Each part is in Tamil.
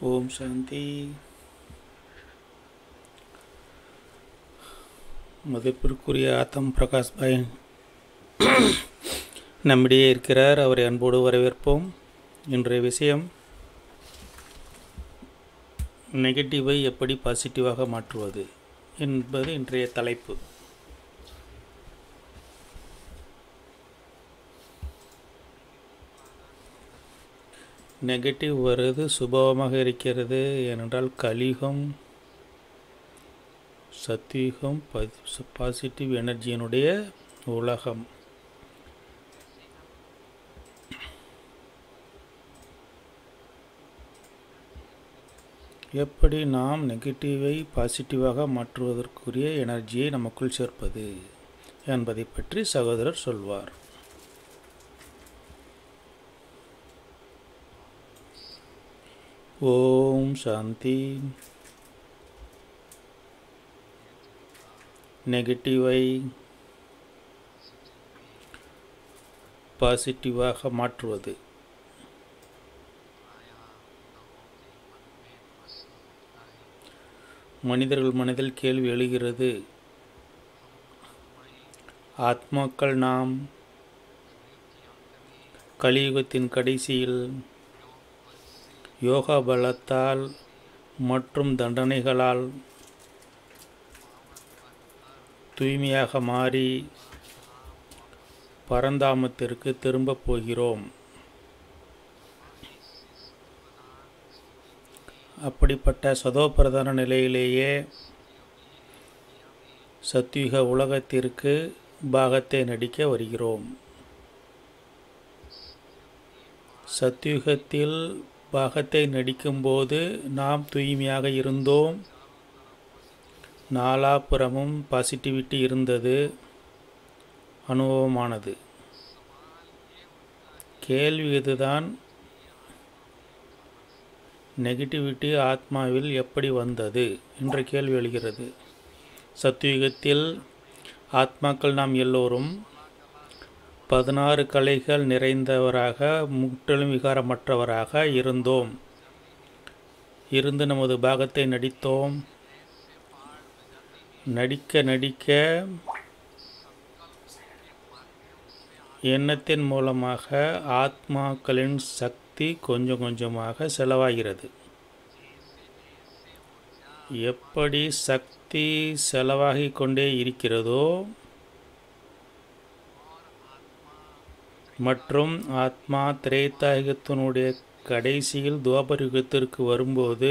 ஓம் சாந்தி மதிப்பிற்குரிய ஆத்தம் பிரகாஷ் பாய் நம்மிடையே இருக்கிறார் அவரை அன்போடு வரவேற்போம் இன்றைய விஷயம் நெகட்டிவை எப்படி பாசிட்டிவாக மாற்றுவது என்பது இன்றைய தலைப்பு நெகட்டிவ் வருது சுபாவமாக இருக்கிறது ஏனென்றால் கலிகம் சத்வீகம் பாசிட்டிவ் எனர்ஜியினுடைய உலகம் எப்படி நாம் நெகட்டிவை பாசிட்டிவாக மாற்றுவதற்குரிய எனர்ஜியை நமக்குள் சேர்ப்பது என்பதை பற்றி சகோதரர் சொல்வார் ஓம் சாந்தி நெகட்டிவை பாசிட்டிவாக மாற்றுவது மனிதர்கள் மனதில் கேள்வி எழுகிறது ஆத்மாக்கள் நாம் கலியுகத்தின் கடைசியில் யோகா பலத்தால் மற்றும் தண்டனைகளால் தூய்மையாக மாறி பரந்தாமத்திற்கு திரும்பப் போகிறோம் அப்படிப்பட்ட சதோபிரதான நிலையிலேயே சத்யுக உலகத்திற்கு பாகத்தை நடிக்க வருகிறோம் சத்யுகத்தில் பாகத்தை நடிக்கும்போது நாம் தூய்மையாக இருந்தோம் நாலாபுறமும் பாசிட்டிவிட்டி இருந்தது அனுபவமானது கேள்வி இதுதான் நெகட்டிவிட்டி ஆத்மாவில் எப்படி வந்தது என்ற கேள்வி எழுகிறது சத்யுகத்தில் ஆத்மாக்கள் நாம் எல்லோரும் பதினாறு கலைகள் நிறைந்தவராக முற்றிலும் விகாரமற்றவராக இருந்தோம் இருந்து நமது பாகத்தை நடித்தோம் நடிக்க நடிக்க எண்ணத்தின் மூலமாக ஆத்மாக்களின் சக்தி கொஞ்சம் கொஞ்சமாக செலவாகிறது எப்படி சக்தி செலவாகி கொண்டே இருக்கிறதோ மற்றும் ஆத்மா திரேத்தாயுகத்தினுடைய கடைசியில் துவாபரயுகத்திற்கு வரும்போது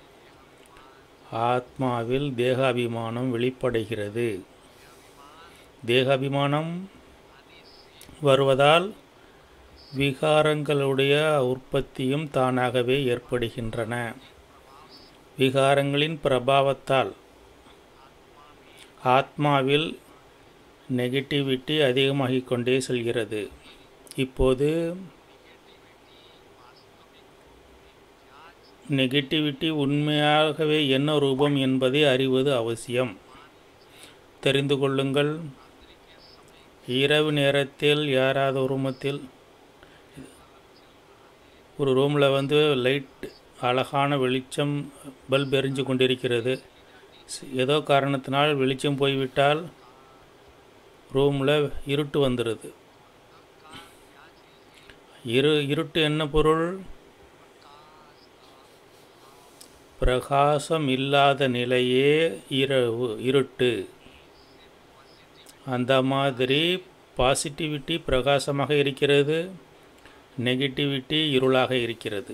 ஆத்மாவில் தேகாபிமானம் வெளிப்படைகிறது தேகாபிமானம் வருவதால் விகாரங்களுடைய உற்பத்தியும் தானாகவே ஏற்படுகின்றன விகாரங்களின் பிரபாவத்தால் ஆத்மாவில் நெகட்டிவிட்டி அதிகமாகிக் கொண்டே செல்கிறது இப்போது நெகட்டிவிட்டி உண்மையாகவே என்ன ரூபம் என்பதை அறிவது அவசியம் தெரிந்து கொள்ளுங்கள் இரவு நேரத்தில் யாராவது ஒரு ரூமத்தில் ஒரு ரூமில் வந்து லைட் அழகான வெளிச்சம் பல்ப் எரிஞ்சு கொண்டிருக்கிறது ஏதோ காரணத்தினால் வெளிச்சம் போய்விட்டால் ரூமில் இருட்டு வந்துடுது இரு இருட்டு என்ன பொருள் பிரகாசம் இல்லாத நிலையே இரவு இருட்டு அந்த மாதிரி பாசிட்டிவிட்டி பிரகாசமாக இருக்கிறது நெகட்டிவிட்டி இருளாக இருக்கிறது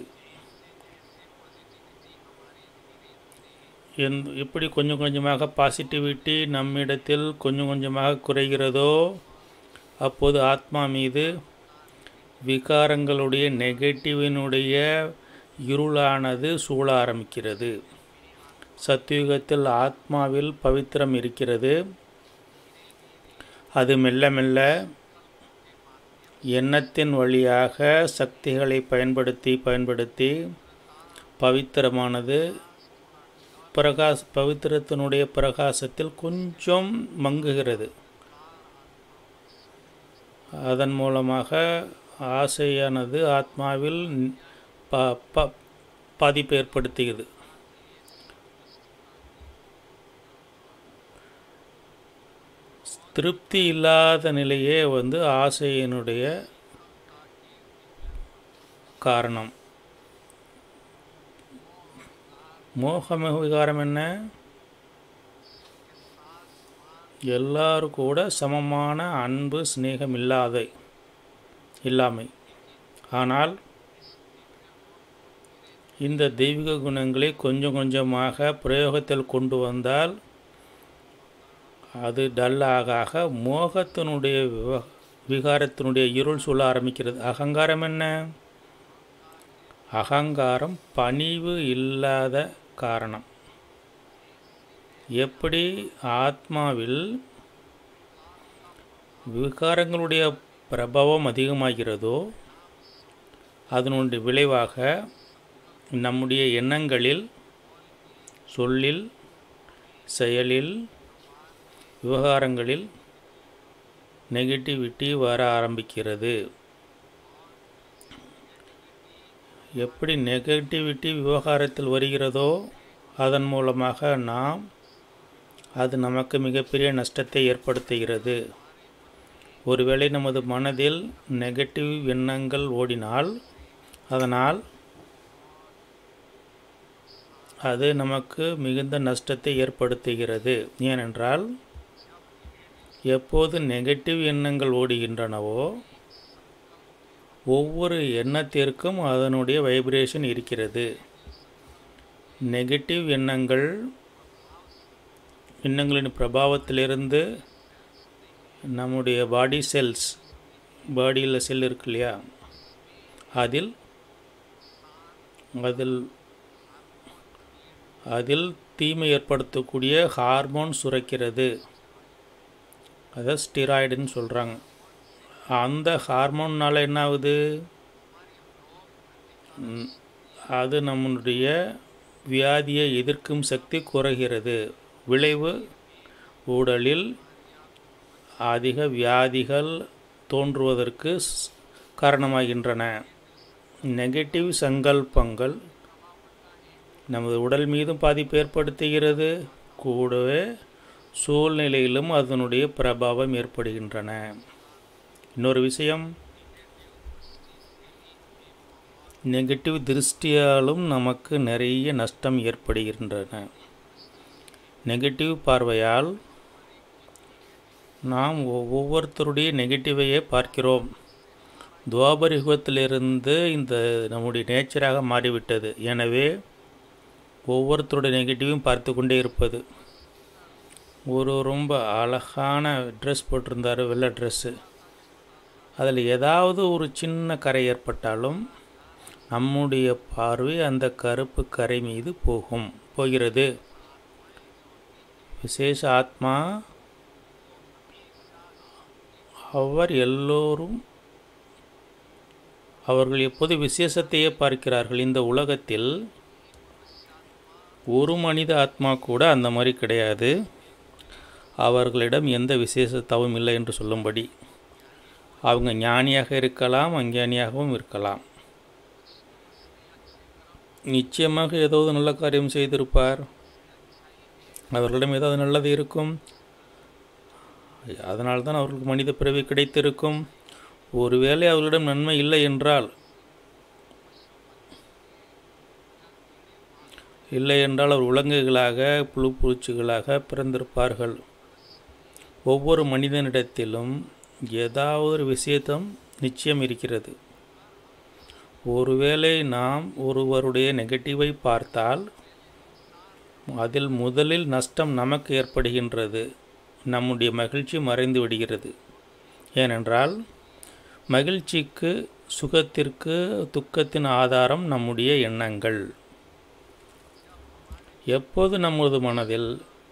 என் எப்படி கொஞ்சம் கொஞ்சமாக பாசிட்டிவிட்டி நம்மிடத்தில் கொஞ்சம் கொஞ்சமாக குறைகிறதோ அப்போது ஆத்மா மீது விகாரங்களுடைய நெகட்டிவினுடைய இருளானது சூழ ஆரம்பிக்கிறது சத்யுகத்தில் ஆத்மாவில் பவித்திரம் இருக்கிறது அது மெல்ல மெல்ல எண்ணத்தின் வழியாக சக்திகளை பயன்படுத்தி பயன்படுத்தி பவித்திரமானது பிரகாஷ் பவித்திரத்தினுடைய பிரகாசத்தில் கொஞ்சம் மங்குகிறது அதன் மூலமாக ஆசையானது ஆத்மாவில் ப ப பாதிப்பை ஏற்படுத்துகிறது திருப்தி இல்லாத நிலையே வந்து ஆசையினுடைய காரணம் மோகம் விகாரம் என்ன எல்லாரும் கூட சமமான அன்பு சிநேகம் இல்லாத இல்லாமை ஆனால் இந்த தெய்வீக குணங்களை கொஞ்சம் கொஞ்சமாக பிரயோகத்தில் கொண்டு வந்தால் அது டல்லாக ஆக மோகத்தினுடைய விவ விகாரத்தினுடைய இருள் சொல்ல ஆரம்பிக்கிறது அகங்காரம் என்ன அகங்காரம் பணிவு இல்லாத காரணம் எப்படி ஆத்மாவில் விகாரங்களுடைய பிரபாவம் அதிகமாகிறதோ அதனுடைய விளைவாக நம்முடைய எண்ணங்களில் சொல்லில் செயலில் விவகாரங்களில் நெகட்டிவிட்டி வர ஆரம்பிக்கிறது எப்படி நெகட்டிவிட்டி விவகாரத்தில் வருகிறதோ அதன் மூலமாக நாம் அது நமக்கு மிகப்பெரிய நஷ்டத்தை ஏற்படுத்துகிறது ஒருவேளை நமது மனதில் நெகட்டிவ் எண்ணங்கள் ஓடினால் அதனால் அது நமக்கு மிகுந்த நஷ்டத்தை ஏற்படுத்துகிறது ஏனென்றால் எப்போது நெகட்டிவ் எண்ணங்கள் ஓடுகின்றனவோ ஒவ்வொரு எண்ணத்திற்கும் அதனுடைய வைப்ரேஷன் இருக்கிறது நெகட்டிவ் எண்ணங்கள் எண்ணங்களின் பிரபாவத்திலிருந்து நம்முடைய பாடி செல்ஸ் பாடியில் செல் இருக்கு இல்லையா அதில் அதில் அதில் தீமை ஏற்படுத்தக்கூடிய ஹார்மோன் சுரக்கிறது அதை ஸ்டிராய்டுன்னு சொல்கிறாங்க அந்த ஹார்மோன்னால் என்ன ஆகுது அது நம்மளுடைய வியாதியை எதிர்க்கும் சக்தி குறைகிறது விளைவு உடலில் அதிக வியாதிகள் தோன்றுவதற்கு காரணமாகின்றன நெகட்டிவ் சங்கல்பங்கள் நமது உடல் மீதும் பாதிப்பு ஏற்படுத்துகிறது கூடவே சூழ்நிலையிலும் அதனுடைய பிரபாவம் ஏற்படுகின்றன இன்னொரு விஷயம் நெகட்டிவ் திருஷ்டியாலும் நமக்கு நிறைய நஷ்டம் ஏற்படுகின்றன நெகட்டிவ் பார்வையால் நாம் ஒவ்வொருத்தருடைய நெகட்டிவையே பார்க்கிறோம் துவாபர யுகத்திலிருந்து இந்த நம்முடைய நேச்சராக மாறிவிட்டது எனவே ஒவ்வொருத்தருடைய நெகட்டிவையும் பார்த்து கொண்டே இருப்பது ஒரு ரொம்ப அழகான ட்ரெஸ் போட்டிருந்தார் வெள்ளை ட்ரெஸ்ஸு அதில் ஏதாவது ஒரு சின்ன கரை ஏற்பட்டாலும் நம்முடைய பார்வை அந்த கருப்பு கரை மீது போகும் போகிறது விசேஷ ஆத்மா அவர் எல்லோரும் அவர்கள் எப்போது விசேஷத்தையே பார்க்கிறார்கள் இந்த உலகத்தில் ஒரு மனித ஆத்மா கூட அந்த மாதிரி கிடையாது அவர்களிடம் எந்த விசேஷ தவம் இல்லை என்று சொல்லும்படி அவங்க ஞானியாக இருக்கலாம் அஞ்ஞானியாகவும் இருக்கலாம் நிச்சயமாக ஏதாவது நல்ல காரியம் செய்திருப்பார் அவர்களிடம் ஏதாவது நல்லது இருக்கும் அதனால்தான் அவர்களுக்கு மனித பிறவி கிடைத்திருக்கும் ஒருவேளை அவர்களிடம் நன்மை இல்லை என்றால் இல்லை என்றால் அவர் விலங்குகளாக புழு பூச்சிகளாக பிறந்திருப்பார்கள் ஒவ்வொரு மனிதனிடத்திலும் ஏதாவது ஒரு விஷயத்தம் நிச்சயம் இருக்கிறது ஒருவேளை நாம் ஒருவருடைய நெகட்டிவை பார்த்தால் அதில் முதலில் நஷ்டம் நமக்கு ஏற்படுகின்றது நம்முடைய மகிழ்ச்சி மறைந்து விடுகிறது ஏனென்றால் மகிழ்ச்சிக்கு சுகத்திற்கு துக்கத்தின் ஆதாரம் நம்முடைய எண்ணங்கள் எப்போது நமது மனதில்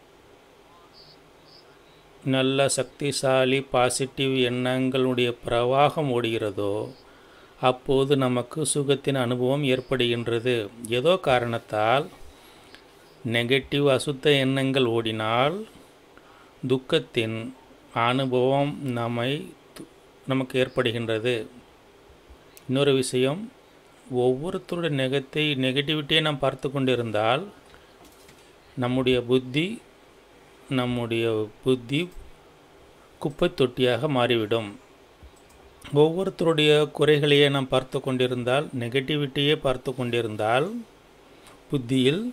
நல்ல சக்திசாலி பாசிட்டிவ் எண்ணங்களுடைய பிரவாகம் ஓடுகிறதோ அப்போது நமக்கு சுகத்தின் அனுபவம் ஏற்படுகின்றது ஏதோ காரணத்தால் நெகட்டிவ் அசுத்த எண்ணங்கள் ஓடினால் துக்கத்தின் அனுபவம் நம்மை நமக்கு ஏற்படுகின்றது இன்னொரு விஷயம் ஒவ்வொருத்தருடைய நெகத்தை நெகட்டிவிட்டியை நாம் பார்த்து கொண்டிருந்தால் நம்முடைய புத்தி நம்முடைய புத்தி குப்பை தொட்டியாக மாறிவிடும் ஒவ்வொருத்தருடைய குறைகளையே நாம் பார்த்து கொண்டிருந்தால் நெகட்டிவிட்டியே பார்த்து கொண்டிருந்தால் புத்தியில்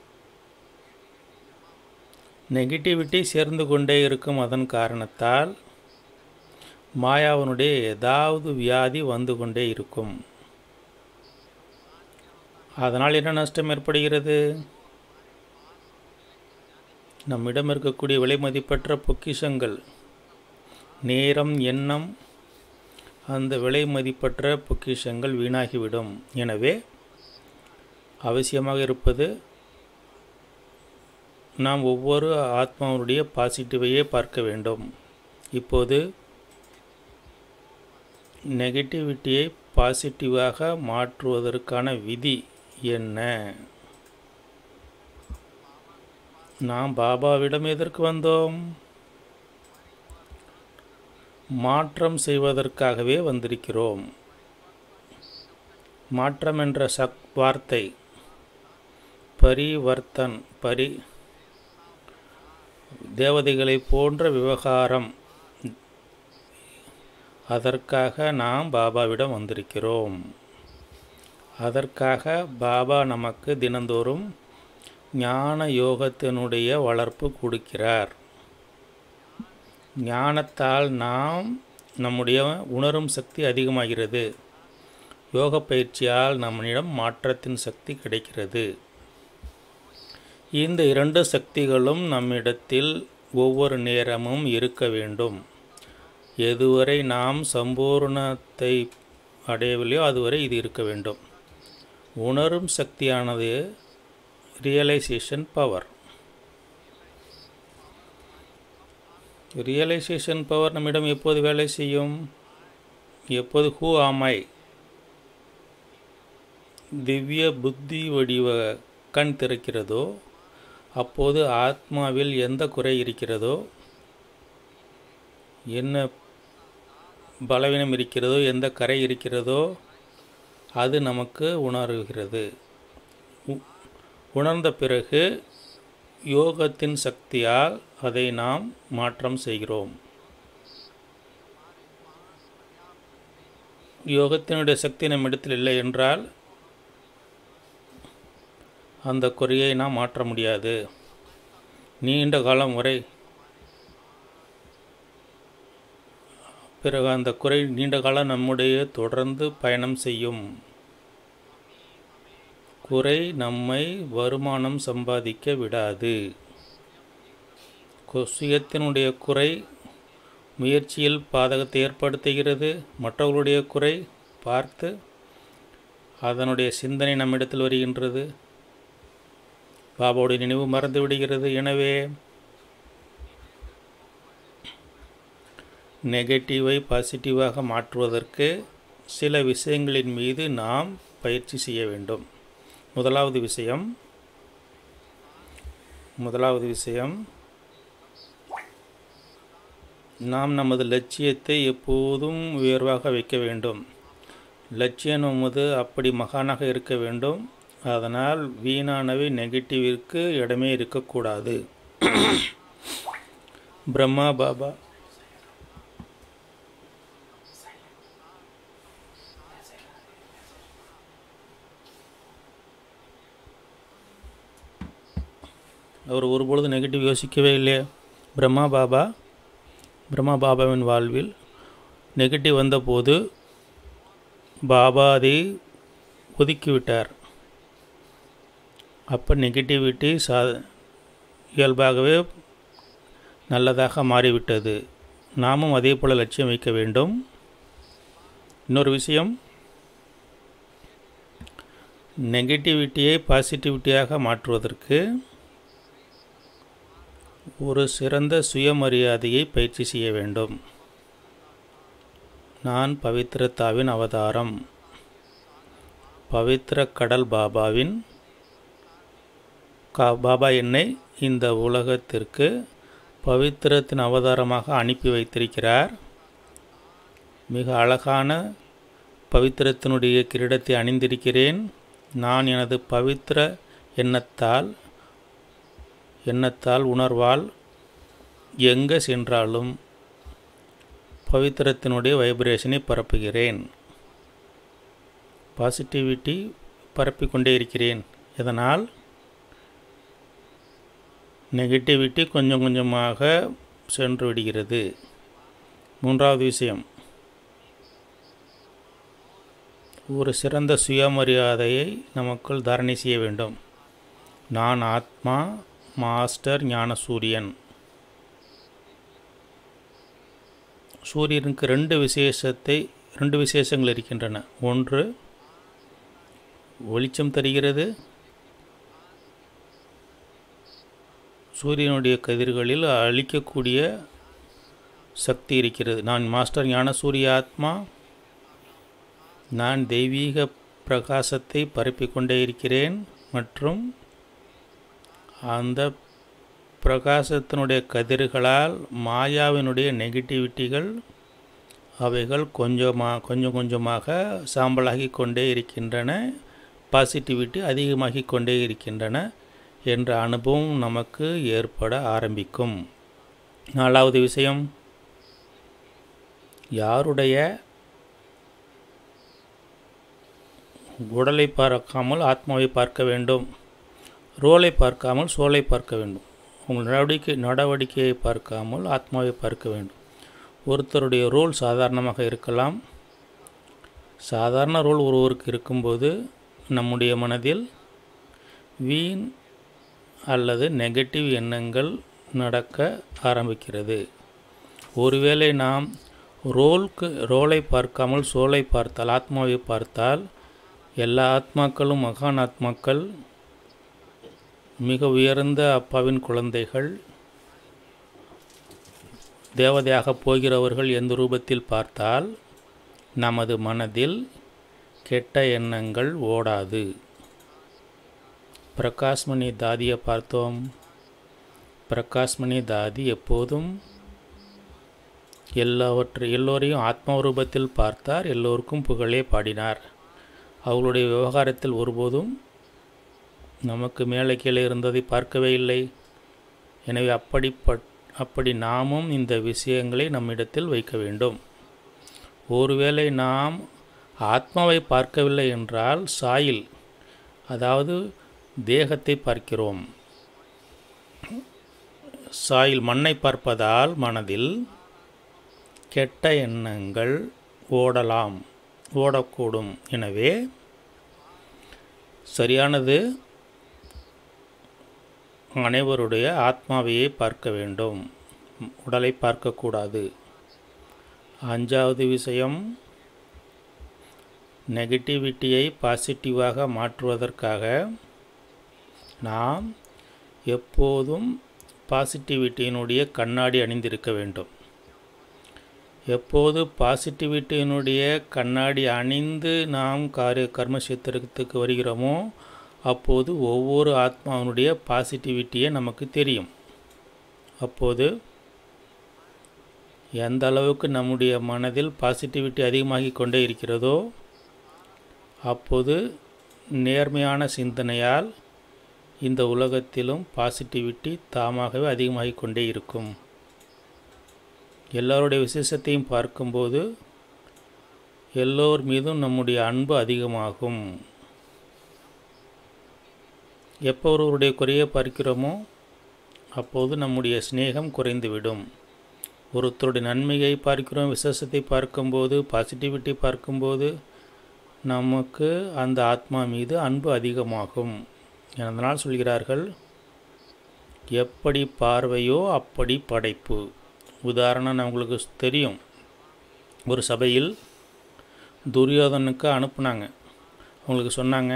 நெகட்டிவிட்டி சேர்ந்து கொண்டே இருக்கும் அதன் காரணத்தால் மாயாவனுடைய ஏதாவது வியாதி வந்து கொண்டே இருக்கும் அதனால் என்ன நஷ்டம் ஏற்படுகிறது நம்மிடம் இருக்கக்கூடிய விலை மதிப்பற்ற பொக்கிஷங்கள் நேரம் எண்ணம் அந்த விலை மதிப்பற்ற பொக்கிஷங்கள் வீணாகிவிடும் எனவே அவசியமாக இருப்பது நாம் ஒவ்வொரு ஆத்மாவுடைய பாசிட்டிவையே பார்க்க வேண்டும் இப்போது நெகட்டிவிட்டியை பாசிட்டிவாக மாற்றுவதற்கான விதி என்ன நாம் பாபாவிடம் எதற்கு வந்தோம் மாற்றம் செய்வதற்காகவே வந்திருக்கிறோம் மாற்றம் என்ற சக் வார்த்தை பரிவர்த்தன் பரி தேவதைகளை போன்ற விவகாரம் அதற்காக நாம் பாபாவிடம் வந்திருக்கிறோம் அதற்காக பாபா நமக்கு தினந்தோறும் ஞான யோகத்தினுடைய வளர்ப்பு கொடுக்கிறார் ஞானத்தால் நாம் நம்முடைய உணரும் சக்தி அதிகமாகிறது யோக பயிற்சியால் நம்மிடம் மாற்றத்தின் சக்தி கிடைக்கிறது இந்த இரண்டு சக்திகளும் நம்மிடத்தில் ஒவ்வொரு நேரமும் இருக்க வேண்டும் எதுவரை நாம் சம்பூர்ணத்தை அடையவில்லையோ அதுவரை இது இருக்க வேண்டும் உணரும் சக்தியானது ரியலைசேஷன் பவர் ரியலைசேஷன் பவர் நம்மிடம் எப்போது வேலை செய்யும் எப்போது ஹூ ஆமாய் திவ்ய புத்தி வடிவ கண் திறக்கிறதோ அப்போது ஆத்மாவில் எந்த குறை இருக்கிறதோ என்ன பலவீனம் இருக்கிறதோ எந்த கரை இருக்கிறதோ அது நமக்கு உணர்கிறது உணர்ந்த பிறகு யோகத்தின் சக்தியால் அதை நாம் மாற்றம் செய்கிறோம் யோகத்தினுடைய சக்தி நம்மிடத்தில் இல்லை என்றால் அந்த குறையை நாம் மாற்ற முடியாது நீண்ட காலம் வரை பிறகு அந்த குறை நீண்ட காலம் நம்முடைய தொடர்ந்து பயணம் செய்யும் குறை நம்மை வருமானம் சம்பாதிக்க விடாது சுயத்தினுடைய குறை முயற்சியில் பாதகத்தை ஏற்படுத்துகிறது மற்றவர்களுடைய குறை பார்த்து அதனுடைய சிந்தனை நம்மிடத்தில் வருகின்றது பாபாவுடைய நினைவு மறந்து விடுகிறது எனவே நெகட்டிவை பாசிட்டிவாக மாற்றுவதற்கு சில விஷயங்களின் மீது நாம் பயிற்சி செய்ய வேண்டும் முதலாவது விஷயம் முதலாவது விஷயம் நாம் நமது லட்சியத்தை எப்போதும் உயர்வாக வைக்க வேண்டும் லட்சியம் நமது அப்படி மகானாக இருக்க வேண்டும் அதனால் வீணானவை நெகட்டிவிற்கு இடமே இருக்கக்கூடாது பிரம்மா பாபா அவர் ஒருபொழுது நெகட்டிவ் யோசிக்கவே இல்லையே பிரம்மா பாபா பிரம்மா பாபாவின் வாழ்வில் நெகட்டிவ் வந்தபோது பாபா அதை ஒதுக்கிவிட்டார் அப்போ நெகட்டிவிட்டி சா இயல்பாகவே நல்லதாக மாறிவிட்டது நாமும் அதே போல் லட்சியம் வைக்க வேண்டும் இன்னொரு விஷயம் நெகட்டிவிட்டியை பாசிட்டிவிட்டியாக மாற்றுவதற்கு ஒரு சிறந்த சுயமரியாதையை பயிற்சி செய்ய வேண்டும் நான் பவித்ரதாவின் அவதாரம் பவித்ர கடல் பாபாவின் கா பாபா என்னை இந்த உலகத்திற்கு பவித்திரத்தின் அவதாரமாக அனுப்பி வைத்திருக்கிறார் மிக அழகான பவித்திரத்தினுடைய கிரீடத்தை அணிந்திருக்கிறேன் நான் எனது பவித்திர எண்ணத்தால் எண்ணத்தால் உணர்வால் எங்கே சென்றாலும் பவித்திரத்தினுடைய வைப்ரேஷனை பரப்புகிறேன் பாசிட்டிவிட்டி பரப்பிக்கொண்டே இருக்கிறேன் இதனால் நெகட்டிவிட்டி கொஞ்சம் கொஞ்சமாக சென்று விடுகிறது மூன்றாவது விஷயம் ஒரு சிறந்த சுயமரியாதையை நமக்குள் தாரணை செய்ய வேண்டும் நான் ஆத்மா மாஸ்டர் ஞான சூரியன் சூரியனுக்கு ரெண்டு விசேஷத்தை ரெண்டு விசேஷங்கள் இருக்கின்றன ஒன்று வெளிச்சம் தருகிறது சூரியனுடைய கதிர்களில் அழிக்கக்கூடிய சக்தி இருக்கிறது நான் மாஸ்டர் ஞான சூரிய ஆத்மா நான் தெய்வீக பிரகாசத்தை பரப்பிக்கொண்டே இருக்கிறேன் மற்றும் அந்த பிரகாசத்தினுடைய கதிர்களால் மாயாவினுடைய நெகட்டிவிட்டிகள் அவைகள் கொஞ்சமாக கொஞ்சம் கொஞ்சமாக சாம்பலாகி கொண்டே இருக்கின்றன பாசிட்டிவிட்டி அதிகமாகி கொண்டே இருக்கின்றன என்ற அனுபவம் நமக்கு ஏற்பட ஆரம்பிக்கும் நாலாவது விஷயம் யாருடைய உடலை பார்க்காமல் ஆத்மாவை பார்க்க வேண்டும் ரோலை பார்க்காமல் சோலை பார்க்க வேண்டும் உங்கள் நடவடிக்கை நடவடிக்கையை பார்க்காமல் ஆத்மாவை பார்க்க வேண்டும் ஒருத்தருடைய ரோல் சாதாரணமாக இருக்கலாம் சாதாரண ரோல் ஒருவருக்கு இருக்கும்போது நம்முடைய மனதில் வீண் அல்லது நெகட்டிவ் எண்ணங்கள் நடக்க ஆரம்பிக்கிறது ஒருவேளை நாம் ரோலுக்கு ரோலை பார்க்காமல் சோலை பார்த்தால் ஆத்மாவை பார்த்தால் எல்லா ஆத்மாக்களும் மகான் ஆத்மாக்கள் மிக உயர்ந்த அப்பாவின் குழந்தைகள் தேவதையாக போகிறவர்கள் எந்த ரூபத்தில் பார்த்தால் நமது மனதில் கெட்ட எண்ணங்கள் ஓடாது பிரகாஷ்மணி தாதியை பார்த்தோம் பிரகாஷ்மணி தாதி எப்போதும் எல்லாவற்றை எல்லோரையும் ஆத்ம ரூபத்தில் பார்த்தார் எல்லோருக்கும் புகழே பாடினார் அவளுடைய விவகாரத்தில் ஒருபோதும் நமக்கு மேலே கீழே இருந்ததை பார்க்கவே இல்லை எனவே அப்படிப்பட் அப்படி நாமும் இந்த விஷயங்களை நம்மிடத்தில் வைக்க வேண்டும் ஒருவேளை நாம் ஆத்மாவை பார்க்கவில்லை என்றால் சாயில் அதாவது தேகத்தை பார்க்கிறோம் சாயில் மண்ணை பார்ப்பதால் மனதில் கெட்ட எண்ணங்கள் ஓடலாம் ஓடக்கூடும் எனவே சரியானது அனைவருடைய ஆத்மாவையே பார்க்க வேண்டும் உடலை பார்க்கக்கூடாது அஞ்சாவது விஷயம் நெகட்டிவிட்டியை பாசிட்டிவாக மாற்றுவதற்காக நாம் எப்போதும் பாசிட்டிவிட்டியினுடைய கண்ணாடி அணிந்திருக்க வேண்டும் எப்போது பாசிட்டிவிட்டியினுடைய கண்ணாடி அணிந்து நாம் காரிய கர்மசேத்திரத்துக்கு வருகிறோமோ அப்போது ஒவ்வொரு ஆத்மாவினுடைய பாசிட்டிவிட்டியே நமக்கு தெரியும் அப்போது எந்த அளவுக்கு நம்முடைய மனதில் பாசிட்டிவிட்டி அதிகமாகி கொண்டே இருக்கிறதோ அப்போது நேர்மையான சிந்தனையால் இந்த உலகத்திலும் பாசிட்டிவிட்டி தாமாகவே அதிகமாகி கொண்டே இருக்கும் எல்லோருடைய விசேஷத்தையும் பார்க்கும்போது எல்லோர் மீதும் நம்முடைய அன்பு அதிகமாகும் எப்போ ஒருவருடைய குறையை பார்க்கிறோமோ அப்போது நம்முடைய சிநேகம் குறைந்துவிடும் ஒருத்தருடைய நன்மையை பார்க்கிறோம் விசேஷத்தை பார்க்கும்போது பாசிட்டிவிட்டி பார்க்கும்போது நமக்கு அந்த ஆத்மா மீது அன்பு அதிகமாகும் அதனால் சொல்கிறார்கள் எப்படி பார்வையோ அப்படி படைப்பு உதாரணம் உங்களுக்கு தெரியும் ஒரு சபையில் துரியோதனுக்கு அனுப்புனாங்க அவங்களுக்கு சொன்னாங்க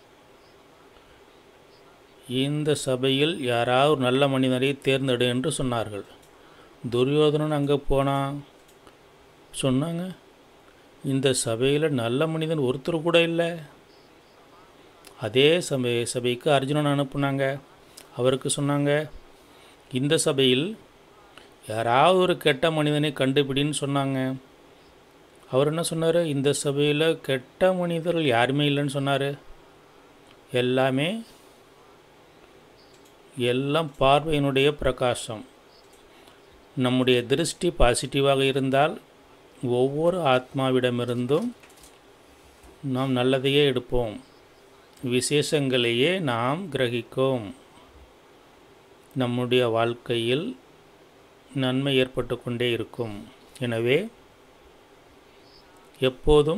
இந்த சபையில் யாராவது ஒரு நல்ல மனிதரை தேர்ந்தெடு என்று சொன்னார்கள் துரியோதனன் அங்கே போனான் சொன்னாங்க இந்த சபையில் நல்ல மனிதன் ஒருத்தர் கூட இல்லை அதே சபை சபைக்கு அர்ஜுனன் அனுப்புனாங்க அவருக்கு சொன்னாங்க இந்த சபையில் யாராவது ஒரு கெட்ட மனிதனை கண்டுபிடின்னு சொன்னாங்க அவர் என்ன சொன்னார் இந்த சபையில் கெட்ட மனிதர்கள் யாருமே இல்லைன்னு சொன்னார் எல்லாமே எல்லாம் பார்வையினுடைய பிரகாசம் நம்முடைய திருஷ்டி பாசிட்டிவாக இருந்தால் ஒவ்வொரு ஆத்மாவிடமிருந்தும் நாம் நல்லதையே எடுப்போம் விசேஷங்களையே நாம் கிரகிக்கும் நம்முடைய வாழ்க்கையில் நன்மை ஏற்பட்டு கொண்டே இருக்கும் எனவே எப்போதும்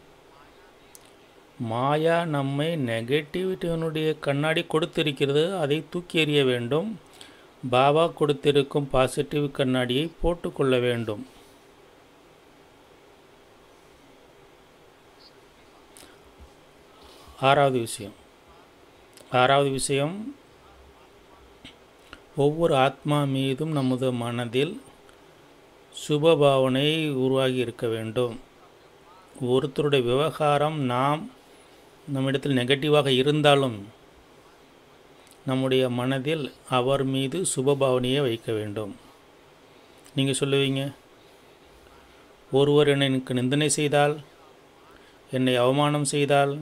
மாயா நம்மை நெகட்டிவிட்டியினுடைய கண்ணாடி கொடுத்திருக்கிறது அதை தூக்கி எறிய வேண்டும் பாபா கொடுத்திருக்கும் பாசிட்டிவ் கண்ணாடியை போட்டுக்கொள்ள வேண்டும் ஆறாவது விஷயம் ஆறாவது விஷயம் ஒவ்வொரு ஆத்மா மீதும் நமது மனதில் சுபபாவனை உருவாகி இருக்க வேண்டும் ஒருத்தருடைய விவகாரம் நாம் நம்மிடத்தில் நெகட்டிவாக இருந்தாலும் நம்முடைய மனதில் அவர் மீது சுபபாவனையை வைக்க வேண்டும் நீங்கள் சொல்லுவீங்க ஒருவர் என்னை எனக்கு நிந்தனை செய்தால் என்னை அவமானம் செய்தால்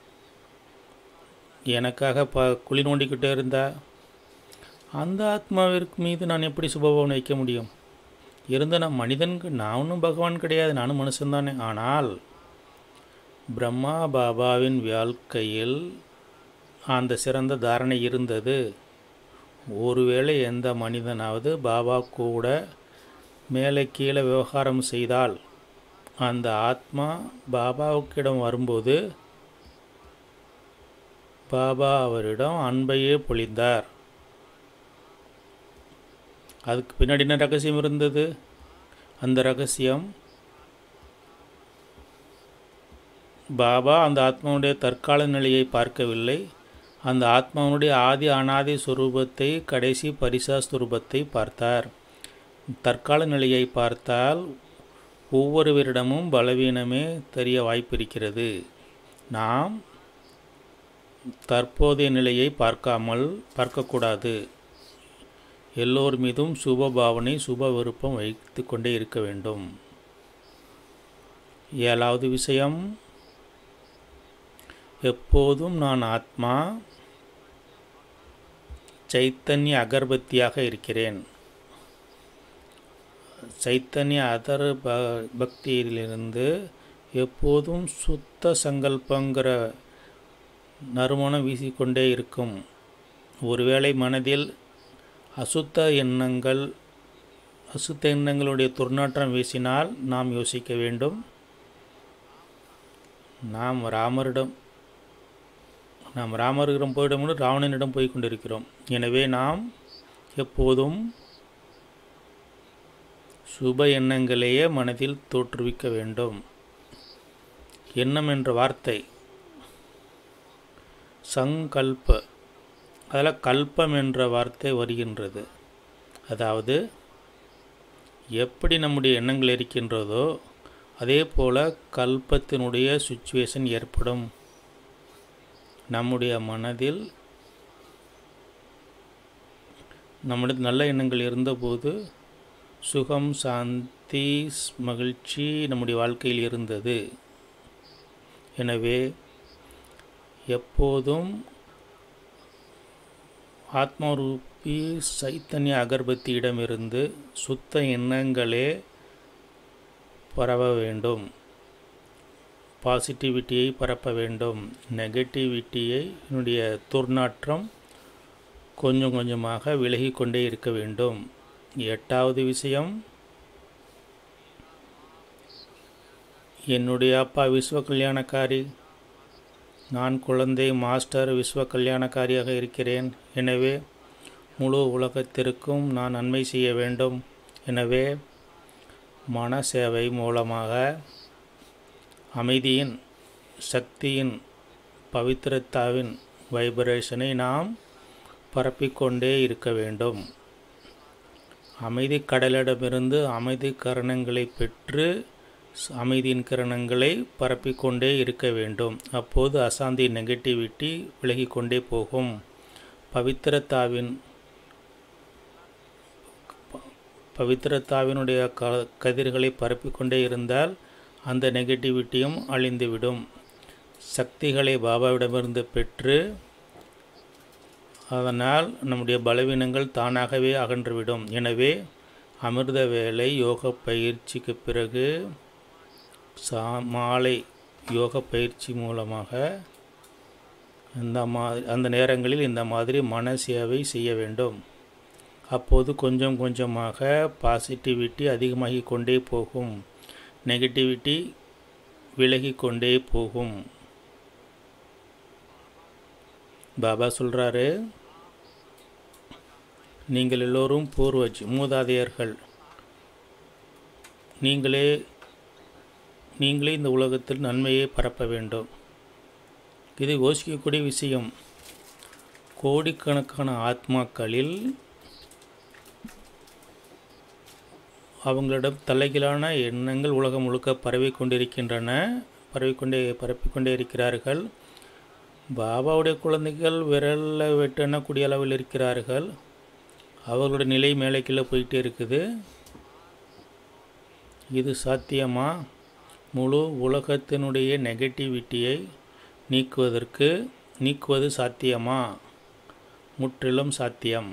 எனக்காக ப குழி நோண்டிக்கிட்டே இருந்தா அந்த ஆத்மாவிற்கு மீது நான் எப்படி சுபபாவனை வைக்க முடியும் இருந்த நான் மனிதனுக்கு நான் ஒன்றும் பகவான் கிடையாது நானும் மனுஷன்தானே ஆனால் பிரம்மா பாபாவின் வாழ்க்கையில் அந்த சிறந்த தாரணை இருந்தது ஒருவேளை எந்த மனிதனாவது பாபா கூட மேலே கீழே விவகாரம் செய்தால் அந்த ஆத்மா பாபாவுக்கிடம் வரும்போது பாபா அவரிடம் அன்பையே பொழிந்தார் அதுக்கு பின்னாடி என்ன ரகசியம் இருந்தது அந்த ரகசியம் பாபா அந்த ஆத்மாவுடைய தற்கால நிலையை பார்க்கவில்லை அந்த ஆத்மாவுடைய ஆதி அனாதி சுரூபத்தை கடைசி பரிசா ஸ்வரூபத்தை பார்த்தார் தற்கால நிலையை பார்த்தால் ஒவ்வொருவரிடமும் பலவீனமே தெரிய வாய்ப்பிருக்கிறது நாம் தற்போதைய நிலையை பார்க்காமல் பார்க்கக்கூடாது எல்லோர் மீதும் சுப பாவனை சுப விருப்பம் வைத்து கொண்டே இருக்க வேண்டும் ஏழாவது விஷயம் எப்போதும் நான் ஆத்மா சைத்தன்ய அகர்பத்தியாக இருக்கிறேன் சைத்தன்ய அதர் ப பக்தியிலிருந்து எப்போதும் சுத்த சங்கல்பங்கிற நறுமணம் வீசிக்கொண்டே இருக்கும் ஒருவேளை மனதில் அசுத்த எண்ணங்கள் அசுத்த எண்ணங்களுடைய துர்நாற்றம் வீசினால் நாம் யோசிக்க வேண்டும் நாம் ராமரிடம் நாம் ராமரிடம் போயிடமுன்னு ராவணனிடம் போய் கொண்டிருக்கிறோம் எனவே நாம் எப்போதும் சுப எண்ணங்களையே மனதில் தோற்றுவிக்க வேண்டும் எண்ணம் என்ற வார்த்தை சங்கல்ப அதில் கல்பம் என்ற வார்த்தை வருகின்றது அதாவது எப்படி நம்முடைய எண்ணங்கள் இருக்கின்றதோ அதே போல் கல்பத்தினுடைய சுச்சுவேஷன் ஏற்படும் நம்முடைய மனதில் நம்முடைய நல்ல எண்ணங்கள் இருந்தபோது சுகம் சாந்தி மகிழ்ச்சி நம்முடைய வாழ்க்கையில் இருந்தது எனவே எப்போதும் ஆத்மரூபி சைத்தன்ய அகர்பத்தியிடமிருந்து சுத்த எண்ணங்களே பரவ வேண்டும் பாசிட்டிவிட்டியை பரப்ப வேண்டும் நெகட்டிவிட்டியை என்னுடைய துர்நாற்றம் கொஞ்சம் கொஞ்சமாக விலகி கொண்டே இருக்க வேண்டும் எட்டாவது விஷயம் என்னுடைய அப்பா விஸ்வ கல்யாணக்காரி நான் குழந்தை மாஸ்டர் விஸ்வ கல்யாணக்காரியாக இருக்கிறேன் எனவே முழு உலகத்திற்கும் நான் நன்மை செய்ய வேண்டும் எனவே மன சேவை மூலமாக அமைதியின் சக்தியின் பவித்திரத்தாவின் வைப்ரேஷனை நாம் பரப்பிக்கொண்டே இருக்க வேண்டும் அமைதி கடலிடமிருந்து அமைதி கரணங்களை பெற்று அமைதியின் கிரணங்களை பரப்பிக்கொண்டே இருக்க வேண்டும் அப்போது அசாந்தி நெகட்டிவிட்டி விலகிக்கொண்டே போகும் பவித்திரத்தாவின் பவித்திரத்தாவினுடைய க கதிர்களை பரப்பிக்கொண்டே இருந்தால் அந்த நெகட்டிவிட்டியும் அழிந்துவிடும் சக்திகளை பாபாவிடமிருந்து பெற்று அதனால் நம்முடைய பலவீனங்கள் தானாகவே அகன்றுவிடும் எனவே அமிர்த வேலை யோக பயிற்சிக்கு பிறகு சா மாலை யோக பயிற்சி மூலமாக இந்த மாதிரி அந்த நேரங்களில் இந்த மாதிரி மன சேவை செய்ய வேண்டும் அப்போது கொஞ்சம் கொஞ்சமாக பாசிட்டிவிட்டி அதிகமாகி கொண்டே போகும் நெகட்டிவிட்டி விலகி கொண்டே போகும் பாபா சொல்கிறாரு நீங்கள் எல்லோரும் பூர்வஜ் மூதாதையர்கள் நீங்களே நீங்களே இந்த உலகத்தில் நன்மையை பரப்ப வேண்டும் இது யோசிக்கக்கூடிய விஷயம் கோடிக்கணக்கான ஆத்மாக்களில் அவங்களிடம் தலைகீழான எண்ணங்கள் உலகம் முழுக்க பரவி கொண்டிருக்கின்றன பரவிக்கொண்டே பரப்பிக்கொண்டே இருக்கிறார்கள் பாபாவுடைய குழந்தைகள் விரலில் வெட்டு எண்ணக்கூடிய அளவில் இருக்கிறார்கள் அவர்களுடைய நிலை மேலே கீழே போயிட்டே இருக்குது இது சாத்தியமா முழு உலகத்தினுடைய நெகட்டிவிட்டியை நீக்குவதற்கு நீக்குவது சாத்தியமா முற்றிலும் சாத்தியம்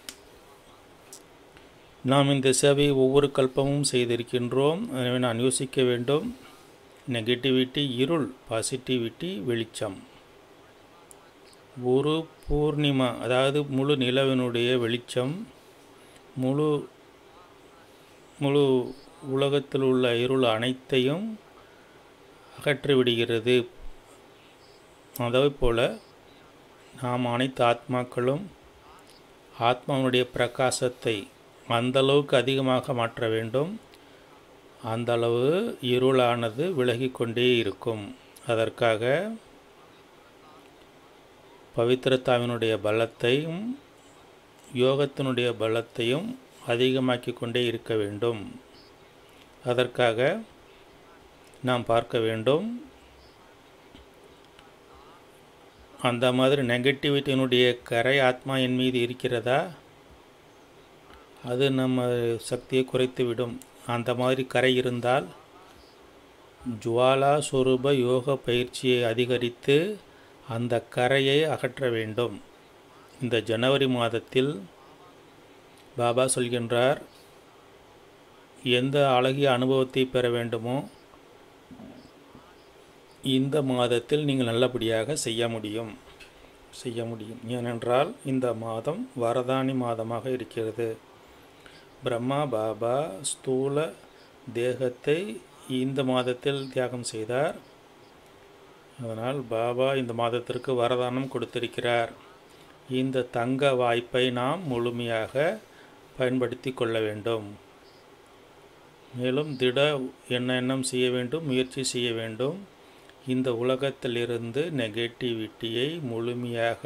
நாம் இந்த சேவையை ஒவ்வொரு கல்பமும் செய்திருக்கின்றோம் எனவே நான் யோசிக்க வேண்டும் நெகட்டிவிட்டி இருள் பாசிட்டிவிட்டி வெளிச்சம் ஒரு பூர்ணிமா அதாவது முழு நிலவினுடைய வெளிச்சம் முழு முழு உலகத்தில் உள்ள இருள் அனைத்தையும் அகற்றிவிடுகிறது அதே போல் நாம் அனைத்து ஆத்மாக்களும் ஆத்மாவுடைய பிரகாசத்தை அந்த அளவுக்கு அதிகமாக மாற்ற வேண்டும் அந்த அளவு இருளானது விலகி கொண்டே இருக்கும் அதற்காக பவித்திரத்தாவினுடைய பலத்தையும் யோகத்தினுடைய பலத்தையும் அதிகமாக்கி கொண்டே இருக்க வேண்டும் அதற்காக நாம் பார்க்க வேண்டும் அந்த மாதிரி நெகட்டிவிட்டியினுடைய கரை ஆத்மா என் மீது இருக்கிறதா அது நம்ம சக்தியை குறைத்துவிடும் அந்த மாதிரி கரை இருந்தால் ஜுவாலா சொரூப யோக பயிற்சியை அதிகரித்து அந்த கரையை அகற்ற வேண்டும் இந்த ஜனவரி மாதத்தில் பாபா சொல்கின்றார் எந்த அழகிய அனுபவத்தை பெற வேண்டுமோ இந்த மாதத்தில் நீங்கள் நல்லபடியாக செய்ய முடியும் செய்ய முடியும் ஏனென்றால் இந்த மாதம் வரதானி மாதமாக இருக்கிறது பிரம்மா பாபா ஸ்தூல தேகத்தை இந்த மாதத்தில் தியாகம் செய்தார் அதனால் பாபா இந்த மாதத்திற்கு வரதானம் கொடுத்திருக்கிறார் இந்த தங்க வாய்ப்பை நாம் முழுமையாக பயன்படுத்தி கொள்ள வேண்டும் மேலும் திட எண்ண எண்ணம் செய்ய வேண்டும் முயற்சி செய்ய வேண்டும் இந்த உலகத்திலிருந்து நெகட்டிவிட்டியை முழுமையாக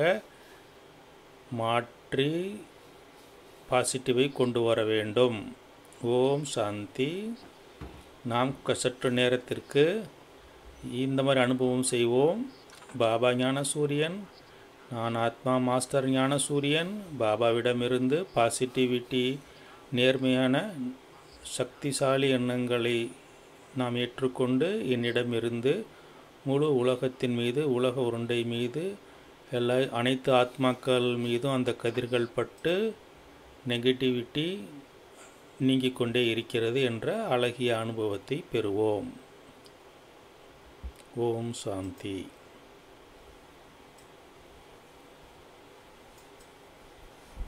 மாற்றி பாசிட்டிவை கொண்டு வர வேண்டும் ஓம் சாந்தி நாம் சற்று நேரத்திற்கு இந்த மாதிரி அனுபவம் செய்வோம் பாபா ஞான சூரியன் நான் ஆத்மா மாஸ்டர் ஞான சூரியன் பாபாவிடமிருந்து பாசிட்டிவிட்டி நேர்மையான சக்திசாலி எண்ணங்களை நாம் ஏற்றுக்கொண்டு என்னிடமிருந்து முழு உலகத்தின் மீது உலக உருண்டை மீது எல்லா அனைத்து ஆத்மாக்கள் மீதும் அந்த கதிர்கள் பட்டு நெகட்டிவிட்டி நீங்கிக் கொண்டே இருக்கிறது என்ற அழகிய அனுபவத்தை பெறுவோம் ஓம் சாந்தி